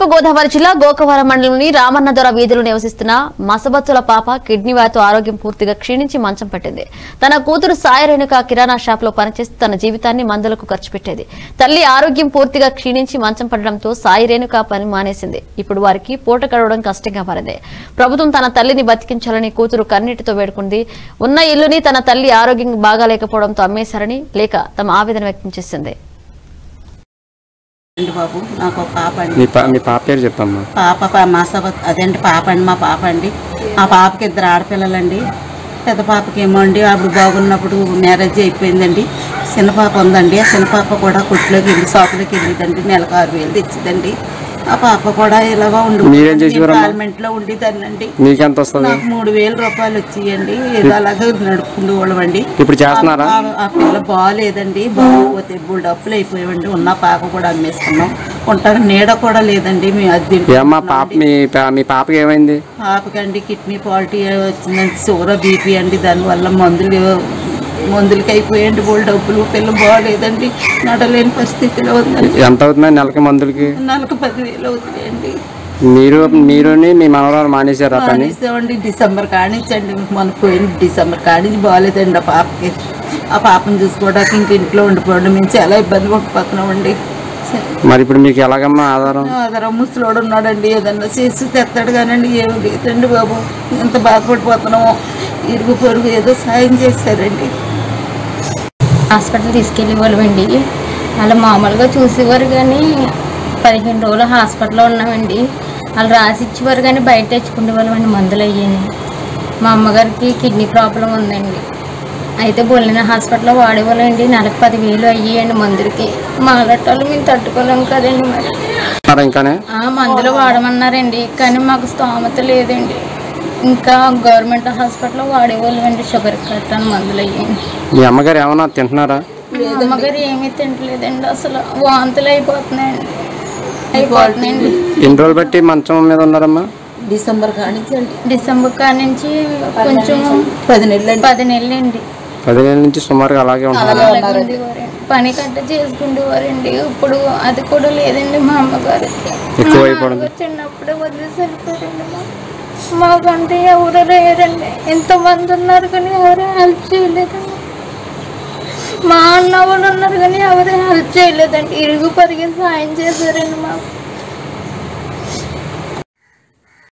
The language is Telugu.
తూర్పు గోదావరి జిల్లా గోకవరం మండలంలోని రామన్నదొర వీధిలో నివసిస్తున్న మసబత్తుల పాప కిడ్నీ వ్యాధితో ఆరోగ్యం పూర్తిగా క్షీణించి మంచం పట్టింది తన కూతురు సాయి రేణుక కిరాణా షాప్ లో పనిచేస్తూ తన జీవితాన్ని మందులకు ఖర్చు పెట్టేది తల్లి ఆరోగ్యం పూర్తిగా క్షీణించి మంచం పడడంతో సాయి రేణుక పని మానేసింది ఇప్పుడు వారికి పూట గడవడం కష్టంగా మారింది ప్రభుత్వం తన తల్లిని బతికించాలని కూతురు కన్నీటితో వేడుకుంది ఉన్న ఇల్లుని తన తల్లి ఆరోగ్యం బాగాలేకపోవడంతో అమ్మేశారని లేక తమ ఆవేదన వ్యక్తం చేసింది అండి బాబు నాకు ఒక పాప అండి మీ పా మీ పాప పేరు చెప్పమ్మా పాప పా- మా సభ అదేంటి పాప అండి మా పాప అండి ఆ పాపకి ఇద్దరు ఆడపిల్లలండి పెద్ద పాపకి ఏమో అండి అప్పుడు బాగున్నప్పుడు మ్యారేజ్ అయిపోయిందండి చిన్న పాప ఉందండి ఆ చిన్న పాప కూడా కొట్టులోకి వెళ్ళి షాపులోకి వెళ్ళిందండి నెలకు ఆరు వేలు తెచ్చిందండి ఆ పాప కూడా ఇలాగా ఉండి మీరేం చేసేవారమ్మా? పార్లమెంట్లో ఉండేదాన్నండి మీకెంత వస్తుంది నాకు మూడు వేల రూపాయలు వచ్చాయండి ఏదో అలాగే నడుపుకుంటూ వాళ్ళమండి ఇప్పుడు చేస్తున్నారా ఆ- ఆ పిల్ల బాగాలేదండి బాగోపోతే ఇప్పుడు డబ్బులు అయిపోయామండి ఉన్న పాప కూడా అమ్మేసుకున్నాం ఉంటాక నీడ కూడా లేదండి మేము అది ఏమ్మా పాప మీ పా- మీ పాపకి ఏమైంది పాపకండి కిడ్నీ పాలిటీ వచ్చిందండి షుగర్ బీపీ అండి దానివల్ల మందులు మందులకి అయిపోయాయండి బోల్ డబ్బులు పిల్ల బాగాలేదండి నడలేని పరిస్థితిలో ఉందండి ఎంత అవుతుందండి నెలకి మందులకి నెలకు పదివేలు అవుతాయండి మీరు మీరుని మీ మనవరాలు మానేశారా పని మానేసామండి డిసెంబర్ కానించండి మన పోయిన డిసెంబర్ కానించి బాగాలేదండి ఆ పాపకి ఆ పాపను చూసుకోవడానికి ఇంక ఇంట్లో ఉండిపోవడం మేము చాలా ఇబ్బంది పడిపోతున్నామండి మరి ఇప్పుడు మీకు ఎలాగమ్మా ఆధారం అదర ముసలోడు ఉన్నాడండి ఏదన్నా చేసి తెస్తాడు కానండి ఏమి లేదండి బాబు ఎంత బాధపడిపోతున్నామో ఇరుగు పొరుగు ఏదో సాయం చేశారండి హాస్పిటల్ తీసుకెళ్ళి వాళ్ళమండి వాళ్ళు మామూలుగా చూసేవారు కానీ పదిహేను రోజులు హాస్పిటల్లో ఉన్నామండి వాళ్ళు రాసి ఇచ్చేవారు కానీ బయట తెచ్చుకునే వాళ్ళమండి మందులు అయ్యాని మా అమ్మగారికి కిడ్నీ ప్రాబ్లం ఉందండి అయితే బొల్లిన హాస్పిటల్లో వాడేవాళ్ళండి నెలకు పదివేలు అయ్యాయండి మందులకి మా అలాంటి మేము తట్టుకోలేం కదండి మరి ఉన్నారా ఇంకానే ఆ మందులు వాడమన్నారండి కానీ మాకు స్తోమత లేదండి ఇంకా గవర్నమెంట్ హాస్పిటల్లో వాడేవాళ్ళమండి షుగర్ కట్ అని మందులు అయ్యాయండి మీ అమ్మగారు ఏమన్నా తింటున్నారా మా అమ్మగారు ఏమీ తింటలేదండి అసలు వాంతులు అయిపోతున్నాయండి అయిపోతున్నాయండి ఎన్ని రోజులు బట్టి మంచం మీద ఉన్నారమ్మా డిసెంబర్ కానించండి డిసెంబర్ కాడ నుంచి కొంచెం పది నెలలు పది నెలలండి పదివేల నుంచి సుమారుగా అలాగే ఉంటున్నారు అలాగే ఉండేవారండి పని కట్ట చేసుకుంటేవారండి ఇప్పుడు అది కూడా లేదండి మా అమ్మగారికి ఎక్కువ మా అయిపోయింది. నాన్నగారు చిన్నప్పుడే వదిలేసి వెళ్ళిపోయారండి మాకు. మాకంటే ఎవరు లేరండి ఎంతమంది ఉన్నారు కానీ ఎవరు హెల్ప్ చేయలేదండి మా అన్న వాళ్ళు ఉన్నారు కానీ ఎవరు హెల్ప్ చేయలేదండి ఇరుగు పరిగి సాయం చేశారండి మాకు